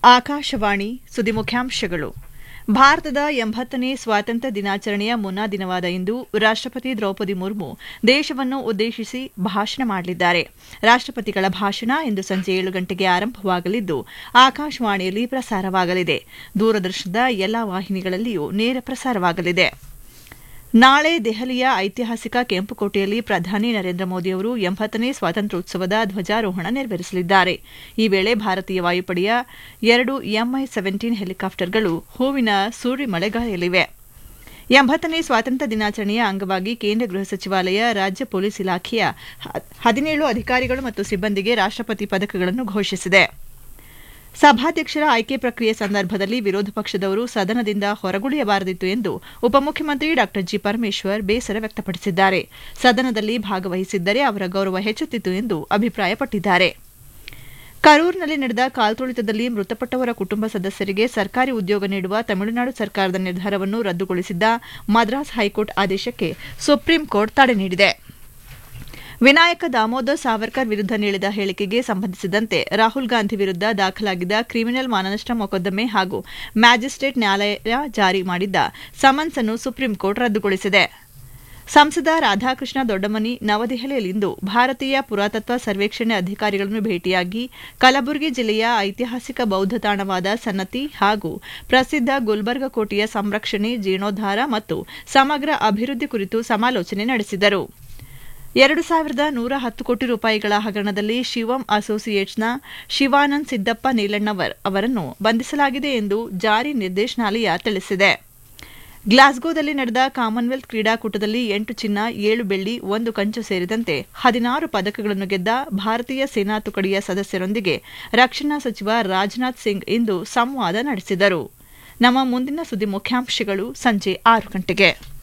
ಆಕಾಶವಾಣಿ ಸುದ್ದಿ ಮುಖ್ಯಾಂಶಗಳು ಭಾರತದ ಎಂಬತ್ತನೇ ಸ್ವಾತಂತ್ರ್ಯ ದಿನಾಚರಣೆಯ ಮುನ್ನಾ ದಿನವಾದ ಇಂದು ರಾಷ್ಟಪತಿ ದ್ರೌಪದಿ ಮುರ್ಮು ದೇಶವನ್ನು ಉದ್ದೇಶಿಸಿ ಭಾಷಣ ಮಾಡಲಿದ್ದಾರೆ ರಾಷ್ಟಪತಿಗಳ ಭಾಷಣ ಇಂದು ಸಂಜೆ ಏಳು ಗಂಟೆಗೆ ಆರಂಭವಾಗಲಿದ್ದು ಆಕಾಶವಾಣಿಯಲ್ಲಿ ಪ್ರಸಾರವಾಗಲಿದೆ ದೂರದರ್ಶನದ ಎಲ್ಲಾ ವಾಹಿನಿಗಳಲ್ಲಿಯೂ ನೇರ ಪ್ರಸಾರವಾಗಲಿದೆ ನಾಳೆ ದೆಹಲಿಯ ಐತಿಹಾಸಿಕ ಕೆಂಪುಕೋಟೆಯಲ್ಲಿ ಪ್ರಧಾನಿ ನರೇಂದ್ರ ಮೋದಿ ಅವರು ಎಂಬತ್ತನೇ ಸ್ವಾತಂತ್ರ್ಯೋತ್ಸವದ ಧ್ವಜಾರೋಹಣ ನೆರವೇರಿಸಲಿದ್ದಾರೆ ಈ ವೇಳೆ ಭಾರತೀಯ ವಾಯುಪಡೆಯ ಎರಡು ಎಂಐ ಸೆವೆಂಟೀನ್ ಹೆಲಿಕಾಪ್ಟರ್ಗಳು ಹೂವಿನ ಸುರಿಮಳೆಗಾಯಲಿವೆ ಎಂಬತ್ತನೇ ಸ್ವಾತಂತ್ರ್ಯ ದಿನಾಚರಣೆಯ ಅಂಗವಾಗಿ ಕೇಂದ್ರ ಗೃಹ ಸಚಿವಾಲಯ ರಾಜ್ಯ ಪೊಲೀಸ್ ಇಲಾಖೆಯ ಹದಿನೇಳು ಅಧಿಕಾರಿಗಳು ಮತ್ತು ಸಿಬ್ಬಂದಿಗೆ ರಾಷ್ಟಪತಿ ಪದಕಗಳನ್ನು ಘೋಷಿಸಿದೆ ಸಭಾಧ್ಯಕ್ಷರ ಆಯ್ಕೆ ಪ್ರಕ್ರಿಯೆ ಸಂದರ್ಭದಲ್ಲಿ ವಿರೋಧ ಪಕ್ಷದವರು ಸದನದಿಂದ ಹೊರಗುಳಿಯಬಾರದಿತ್ತು ಎಂದು ಉಪಮುಖ್ಯಮಂತ್ರಿ ಡಾ ಜಿ ಪರಮೇಶ್ವರ್ ಬೇಸರ ವ್ಯಕ್ತಪಡಿಸಿದ್ದಾರೆ ಸದನದಲ್ಲಿ ಭಾಗವಹಿಸಿದ್ದರೆ ಅವರ ಗೌರವ ಹೆಚ್ಚುತ್ತಿತ್ತು ಎಂದು ಅಭಿಪ್ರಾಯಪಟ್ಟಿದ್ದಾರೆ ಕರೂರಿನಲ್ಲಿ ನಡೆದ ಕಾಲ್ತುಳಿತದಲ್ಲಿ ಮೃತಪಟ್ಟವರ ಕುಟುಂಬ ಸದಸ್ಯರಿಗೆ ಸರ್ಕಾರಿ ಉದ್ಯೋಗ ನೀಡುವ ತಮಿಳುನಾಡು ಸರ್ಕಾರದ ನಿರ್ಧಾರವನ್ನು ರದ್ದುಗೊಳಿಸಿದ್ದ ಮದ್ರಾಸ್ ಹೈಕೋರ್ಟ್ ಆದೇಶಕ್ಕೆ ಸುಪ್ರೀಂ ಕೋರ್ಟ್ ತಡೆ ನೀಡಿದೆ ವಿನಾಯಕ ದಾಮೋದರ್ ಸಾವರ್ಕರ್ ವಿರುದ್ಧ ನೀಡಿದ ಹೇಳಿಕೆಗೆ ಸಂಬಂಧಿಸಿದಂತೆ ರಾಹುಲ್ ಗಾಂಧಿ ವಿರುದ್ಧ ದಾಖಲಾಗಿದ್ದ ಕ್ರಿಮಿನಲ್ ಮಾನನಷ್ಟ ಮೊಕದ್ದಮೆ ಹಾಗೂ ಮ್ಯಾಜಿಸ್ಟ್ರೇಟ್ ನ್ಯಾಯಾಲಯ ಜಾರಿ ಮಾಡಿದ್ದ ಸಮನ್ಸ್ ಅನ್ನು ಸುಪ್ರೀಂ ಕೋರ್ಟ್ ರದ್ದುಗೊಳಿಸಿದೆ ಸಂಸದ ರಾಧಾಕೃಷ್ಣ ದೊಡ್ಡಮನಿ ನವದೆಹಲಿಯಲ್ಲಿಂದು ಭಾರತೀಯ ಪುರಾತತ್ವ ಸರ್ವೇಕ್ಷಣೆ ಅಧಿಕಾರಿಗಳನ್ನು ಭೇಟಿಯಾಗಿ ಕಲಬುರಗಿ ಜಿಲ್ಲೆಯ ಐತಿಹಾಸಿಕ ಬೌದ್ಧ ತಾಣವಾದ ಸನ್ನತಿ ಹಾಗೂ ಪ್ರಸಿದ್ಧ ಗುಲ್ಬರ್ಗ ಕೋಟೆಯ ಸಂರಕ್ಷಣೆ ಜೀರ್ಣೋದ್ಧಾರ ಮತ್ತು ಸಮಗ್ರ ಅಭಿವೃದ್ಧಿ ಕುರಿತು ಸಮಾಲೋಚನೆ ನಡೆಸಿದರು ಎರಡು ಸಾವಿರದ ನೂರ ಹತ್ತು ಕೋಟಿ ರೂಪಾಯಿಗಳ ಹಗರಣದಲ್ಲಿ ಶಿವಂ ಅಸೋಸಿಯೇಟ್ಸ್ನ ಶಿವಾನಂದ್ ಸಿದ್ದಪ್ಪ ನೀಲಣ್ಣವರ್ ಅವರನ್ನು ಬಂಧಿಸಲಾಗಿದೆ ಎಂದು ಜಾರಿ ನಿರ್ದೇಶನಾಲಯ ತಿಳಿಸಿದೆ ಗ್ಲಾಸ್ಗೋದಲ್ಲಿ ನಡೆದ ಕಾಮನ್ವೆಲ್ತ್ ಕ್ರೀಡಾಕೂಟದಲ್ಲಿ ಎಂಟು ಚಿನ್ನ ಏಳು ಬೆಳ್ಳಿ ಒಂದು ಕಂಚು ಸೇರಿದಂತೆ ಹದಿನಾರು ಪದಕಗಳನ್ನು ಗೆದ್ದ ಭಾರತೀಯ ಸೇನಾ ತುಕಡಿಯ ಸದಸ್ಯರೊಂದಿಗೆ ರಕ್ಷಣಾ ಸಚಿವ ರಾಜನಾಥ್ ಸಿಂಗ್ ಇಂದು ಸಂವಾದ ನಡೆಸಿದರು ನಮ್ಮ ಮುಂದಿನ ಸುದ್ದಿ ಮುಖ್ಯಾಂಶಗಳು ಸಂಜೆ ಆರು ಗಂಟೆಗೆ